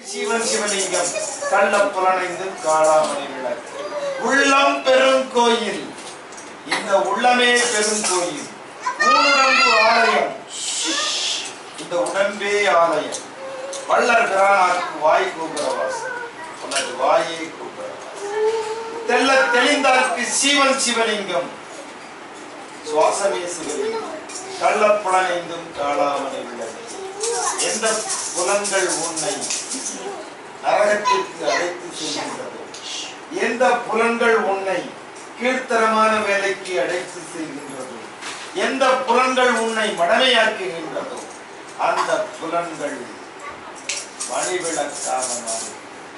சீவன் சிவலிங்கம் கள்ள புலனைந்து காளாமணி விளக்கு உள்ளம் பெருங்கோயில் இந்த உள்ளமே பெருங்கோயில் ஊனுடம்பு ஆலயம் இந்த உடம்பே ஆலயம் வள்ளர் பிரானாருக்கு வாய் கூப்பிடவாசம் உனது வாயே கூப்பிடவாசம் தெல்ல தெளிந்தார்க்கு சீவன் சிவலிங்கம் சுவாசமே சிவலிங்கம் கள்ளப்புலனைந்தும் காளாமணி விளக்கு எந்த புலன்கள் உன்னை நரகத்திற்கு அழைத்து செல்கின்றதோ எந்த புலன்கள் உன்னை கீழ்த்தரமான வேலைக்கு அழைத்து செல்கின்றதோ எந்த புலன்கள் உன்னை மடமையாக்குகின்றதோ அந்த புலன்கள் மணிவிளக்காக மாறும்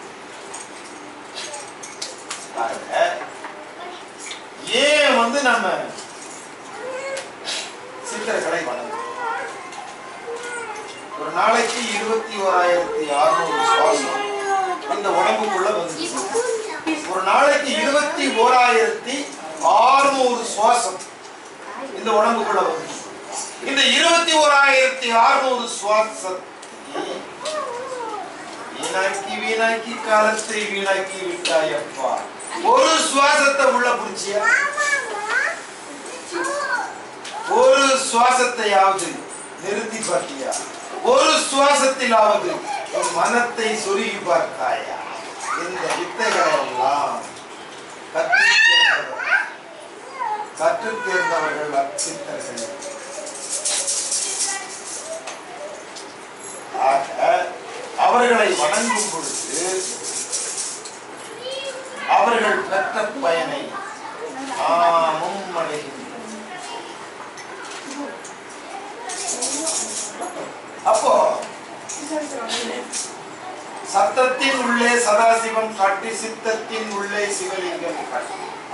பாருங்க, ஏன் வந்து நம்ம சித்தர்களை வணங்குறோம் ஒரு நாளைக்கு இருபத்தி ஓராயிரத்தி அறுநூறு சுவாசம் இந்த உடம்புக்குள்ள வந்து ஒரு நாளைக்கு இருபத்தி ஓராயிரத்தி அறுநூறு சுவாசம் இந்த உடம்புக்குள்ள வந்து இந்த இருபத்தி ஓராயிரத்தி அறுநூறு சுவாசத்தை வீணாக்கி வீணாக்கி காலத்தை வீணாக்கி விட்டாயப்பா ஒரு சுவாசத்தை உள்ள புடிச்சியா ஒரு சுவாசத்தையாவது நிறுத்தி பார்த்தியா ஒரு சுவாசத்திலாவது உன் மனத்தை சொருகி பார்த்தாயா இந்த வித்தைகளை எல்லாம் கற்றுத் தேர்ந்தவர்கள் கற்றுத் தேர்ந்தவர்கள் அச்சித்தர்கள் ஆக அவர்களை வணங்கும் பொழுது அவர்கள் பெற்ற பயனை நாமும் அடைகின்றோம் அப்போ சத்தத்தின் உள்ளே சதாசிவம் காட்டி சித்தத்தின் உள்ளே சிவலிங்கம் காட்டி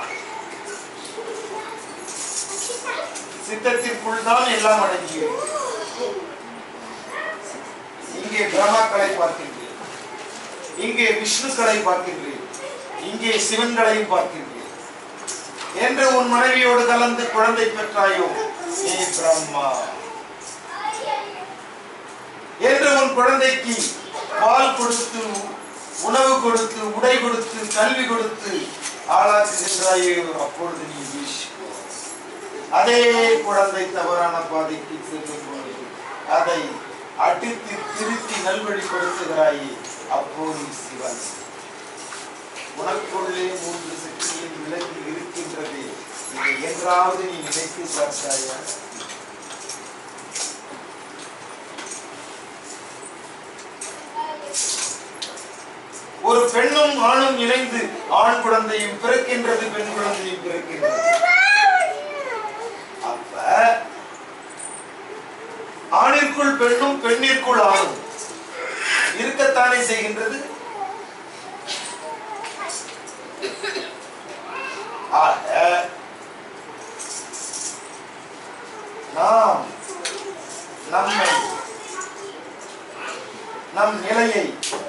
சித்தத்திற்குள் தான் எல்லாம் அடங்கியது இங்கே பிரம்மாக்களை பார்க்கின்றேன் இங்கே விஷ்ணுக்களை பார்க்கின்றேன் இங்கே சிவன்களையும் பார்க்கின்றேன் என்று உன் மனைவியோடு கலந்து குழந்தை பெற்றாயோ நீ பிரம்மா என்று உன் குழந்தைக்கு பால் கொடுத்து உணவு கொடுத்து உடை கொடுத்து கல்வி கொடுத்து ஆளாக்குகின்றாயோ அப்பொழுது நீ விஷ்ணு அதே குழந்தை தவறான பாதைக்கு செல்லும் பொழுது அதை அடித்து திருத்தி நல்வழிப்படுத்துகிறாயே அப்போது சிவன் உனக்குள்ளே மூன்று சக்தியின் விலகி இருக்கின்றது இதை என்றாவது நீ நினைத்து பார்த்தாயா ஒரு பெண்ணும் ஆணும் இணைந்து ஆண் குழந்தையும் பிறக்கின்றது பெண் குழந்தையும் பிறக்கின்றது அப்ப ஆணிற்குள் பெண்ணும் பெண்ணிற்குள் ஆணும் இருக்கத்தானே செய்கின்றது ஆக நாம் நம்மை நம் நிலையை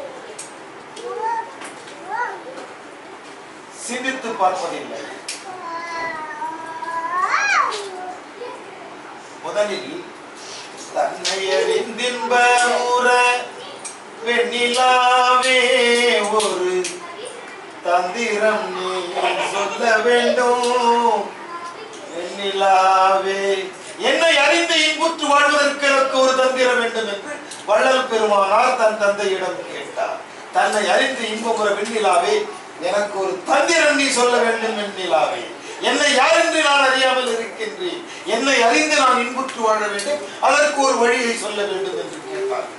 சிந்தித்து பார்ப்பதில்லை முதலில் தன்னை அறிந்தின்ப உற வெண்ணிலாவே ஒரு தந்திரம் நீ சொல்ல வேண்டும் வெண்ணிலாவே என்னை அறிந்து இன்புற்று வாழ்வதற்கு எனக்கு ஒரு தந்திரம் வேண்டும் என்று வள்ளல் பெருமானார் தன் தந்தையிடம் கேட்டார் தன்னை அறிந்து இன்பமுற வெண்ணிலாவே எனக்கு ஒரு தந்திரம் நீ சொல்ல வேண்டும் வெண்ணிலாவே என்னை யார் என்று நான் அறியாமல் இருக்கின்றேன் என்னை அறிந்து நான் இன்புற்று வாழ வேண்டும் அதற்கு ஒரு வழியை சொல்ல வேண்டும் என்று கேட்டார்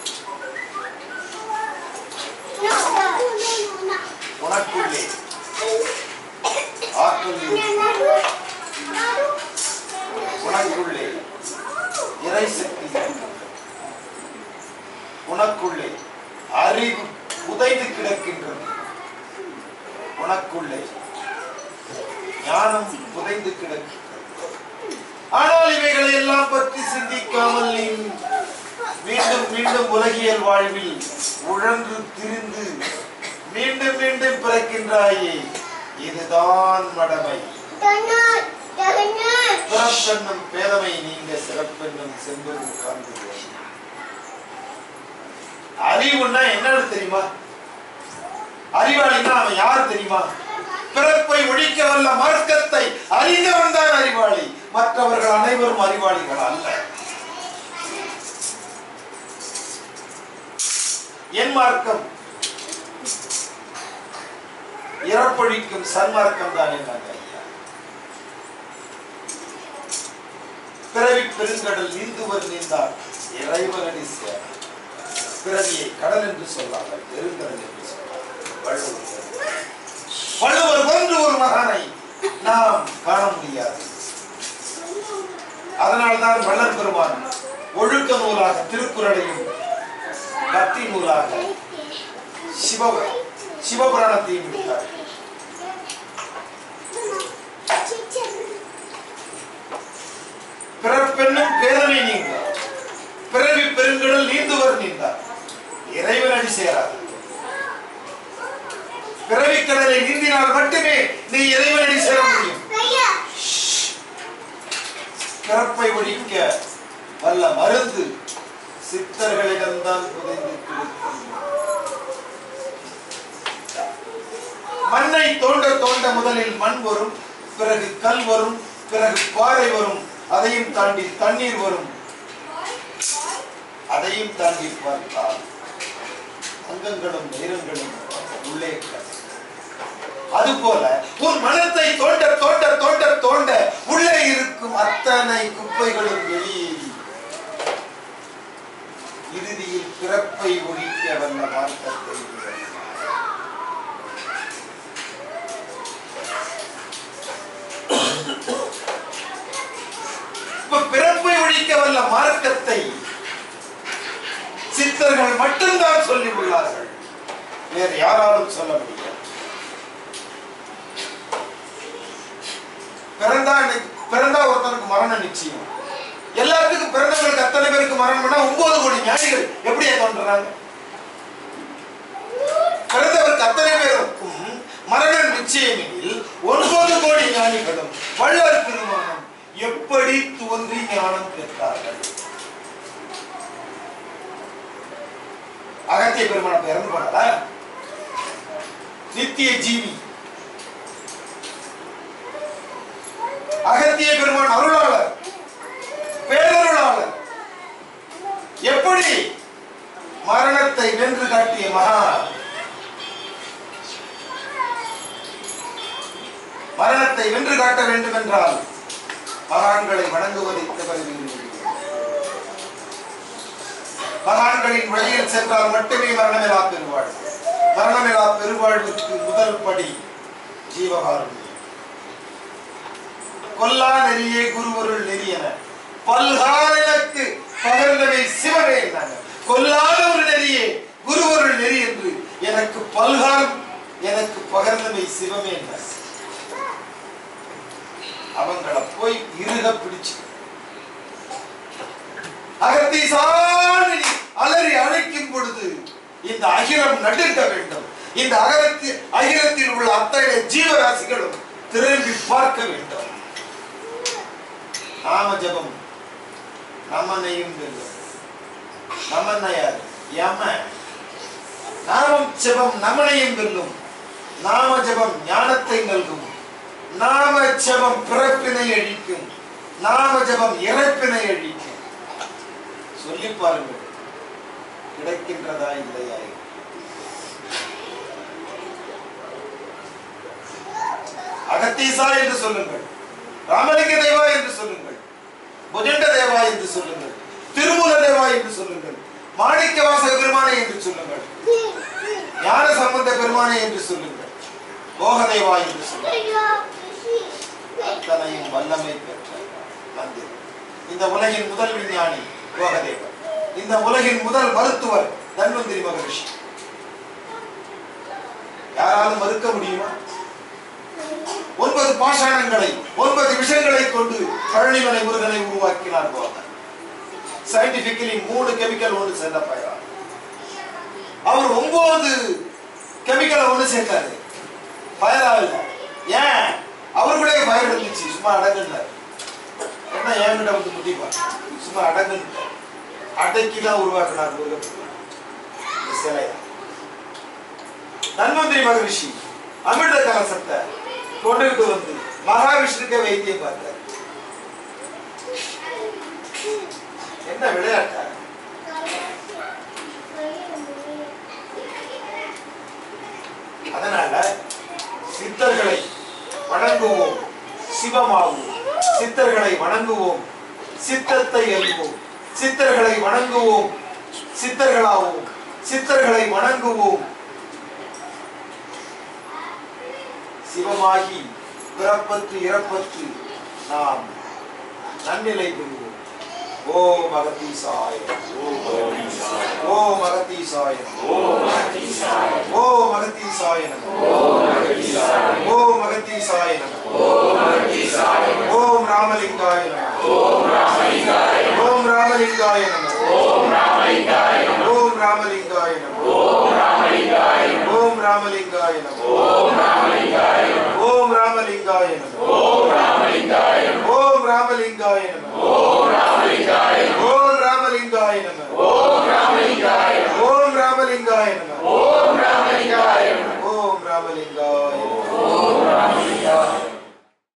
உனக்குள்ளே ஆற்றல் இருக்கிறது. உனக்குள்ளே இறை சக்தி இருக்கிறது. உனக்குள்ளே அறிவு புதைந்து கிடக்கின்றது உனக்குள்ளே ஞானம் புதைந்து கிடக்கின்றது ஆனால் இவைகளை எல்லாம் பற்றி சிந்திக்காமல் நீ மீண்டும் மீண்டும் உலகியல் வாழ்வில் உழன்று திரிந்து மீண்டும் மீண்டும் பிறக்கின்றாயே இதுதான் மடமை பிறப்பென்னும் பேதமை நீங்க சிறப்பென்னும் செம்பெரும் காண்பு அறிவுன்னா என்னன்னு தெரியுமா அறிவாளின்னா அவன் யார் தெரியுமா பிறப்பை ஒழிக்க வல்ல மார்க்கத்தை அறிந்தவன் தான் அறிவாளி மற்றவர்கள் அனைவரும் அறிவாளிகள் அல்ல என் மார்க்கம் இறப்பொழிக்கும் சன்மார்க்கம் தான் என்னங்க ஐயா பிறவி பெருங்கடல் நீந்துவர் நீந்தார் இறைவனடி சேர பிறவியை கடல் என்று சொல்லாமல் பெருங்கடல் என்று சொன்னார் வள்ளுவர் வள்ளுவர் போன்று ஒரு மகானை நாம் காண முடியாது அதனால்தான் வள்ளல் பெருமான் ஒழுக்க நூலாக திருக்குறளையும் பக்தி நூலாக சிவ சிவபுராணத்தையும் விட்டார் பிறப்பெண்ணும் பேதனை நீங்கார் பிறவி பெருங்கடல் நீந்துவர் நீந்தார் இறைவனடி சேராது பிறவிக் கடலை நீந்தினால் மட்டுமே நீ இறைவனடி சேர முடியும் பிறப்பை ஒழிக்க வல்ல மருந்து சித்தர்களிடம்தான் புதைந்து கிடக்கும். மண்ணை தோண்ட தோண்ட முதலில் மண் வரும் பிறகு கல் வரும் பிறகு பாறை வரும் அதையும் தாண்டி தண்ணீர் வரும் அதையும் தாண்டி பார்த்தால் அங்கங்களும் நேரங்களும் உள்ளே கிடக்கும். அதுபோல உன் மனத்தை தோண்ட தோண்ட தோண்ட தோண்ட உள்ளே இருக்கும் அத்தனை குப்பைகளும் வெளியேறி இறுதியில் பிறப்பை ஒழிக்க வல்ல மார்க்கத்தை உணர்ந்தார். இப்ப பிறப்பை ஒழிக்க வல்ல மார்க்கத்தை சித்தர்கள் மட்டும்தான் சொல்லி உள்ளார்கள் வேறு யாராலும் சொல்ல முடியாது பிறந்தா இன்னைக்கு- பிறந்தா ஒருத்தனுக்கு மரணம் நிச்சயம் எல்லாத்துக்கும் பிறந்தவங்களுக்கு அத்தனை பேருக்கு மரணம் பண்ணா ஒன்பது கோடி ஞானிகள் எப்படியா தோன்றுறாங்க பிறந்தவருக்கு அத்தனை பேருக்கும் மரணம் நிச்சயம் எனில் ஒன்பது கோடி ஞானிகளும் வள்ளல் பெருமானம் எப்படி தோன்றி ஞானம் பெற்றார்கள் அகத்திய பெருமானம் இறந்து போனாரா நித்திய ஜீவி அகத்திய பெருமான் அருளாளர் பேரருளாளர் எப்படி மரணத்தை வென்று காட்டிய மகா மரணத்தை வென்று காட்ட வேண்டும் என்றால் மகான்களை வணங்குவதை தவிர வேறு வழி இல்லை. மகான்களின் வழியில் சென்றால் மட்டுமே மரணமிலா பெருவாழ்வு மரணமிலா பெருவாழ்வுக்கு முதல் படி ஜீவகாருண்யம் கொல்லா நெறியே குருவருள் நெறியன பல்காரனுக்கு பகர்ந்தவை சிவனே என்றாங்க கொல்லாத ஒரு நெறியே குருவருள் நெறி என்று எனக்கு பல்காரம் எனக்கு பகர்ந்தவை சிவமே என்றார் அவங்கள போய் இருக பிடிச்சு அகத்தீசானி அலறி அழைக்கும் பொழுது இந்த அகிலம் நடுங்க வேண்டும் இந்த அகலத்தில் அகிலத்தில் உள்ள அத்தனை ஜீவராசிகளும் திரும்பி பார்க்க வேண்டும் நாம ஜபம் நம்மனையும் வெல்லும் நம்மன யாரு யம நாமம் ஜபம் நம்மனையும் வெல்லும் நாம ஜபம் ஞானத்தை நல்கும் நாம ஜபம் பிறப்பினை அழிக்கும் நாம ஜபம் இறப்பினை அழிக்கும் சொல்லி பாருங்கள் கிடைக்கின்றதா இல்லையா அகத்தீசா என்று சொல்லுங்கள் ராமலிங்க தேவா என்று சொல்லுங்கள் புஜண்ட தேவா என்று சொல்லுங்கள் திருமூல தேவா என்று சொல்லுங்கள் மாணிக்க வாசக பெருமானே என்று சொல்லுங்கள் ஞான சம்பந்த பெருமானே என்று சொல்லுங்கள் போகதேவா என்று சொல்லுங்கள் அத்தனையும் வல்லமை பெற்ற மந்திரம் இந்த உலகின் முதல் விஞ்ஞானி போகதேவர் இந்த உலகின் முதல் மருத்துவர் தன்வந்திரி மகரிஷி யாராலும் மறுக்க முடியுமா ஒன்பது பாஷாணங்களை ஒன்பது விஷயங்களை கொண்டு பழனிமலை முருகனை உருவாக்கினார் போக சயின்டிபிக்கலி மூணு கெமிக்கல் ஒன்று சேர்ந்த பயரா அவர் ஒன்பது கெமிக்கலை ஒன்று சேர்த்தாரு ஃபயர் ஆகல ஏன் அவருக்குள்ளே ஃபயர் இருந்துச்சு சும்மா அடங்குனார் என்ன என்கிட்ட வந்து முட்டிப்பா சும்மா அடங்குன்னு அடக்கி தான் உருவாக்கினார் முருகன் சிலை தன்வந்திரி மகரிஷி அமிர்த கலசத்தை கொண்டுகிட்டு வந்து மகாவிஷ்ணுக்கு வைத்தியம் பார்த்தார் என்ன விளையாட்டா அதனால சித்தர்களை வணங்குவோம் சிவமாவோம் சித்தர்களை வணங்குவோம் சித்தத்தை அறிவோம் சித்தர்களை வணங்குவோம் சித்தர்களாவோம் சித்தர்களை வணங்குவோம் சிவமாகி பிறப்பற்று இறப்பற்று நாம் நன்னிலை பெறுவோம் ஓ மகதீசாய ஓ மகதீசாய ஓ மகதீசாய நம ஓ மகதீசாய நம ஓம் ராமலிங்காய நம ஓம் ராமலிங்காய நம ஓம் ராமலிங்காய நம ஓம் ராமலிங்காய நம ஓம் ராமலிங்காய நம ஓம் ராமலிங்காய நம ஓம் ராமலிங்காய நம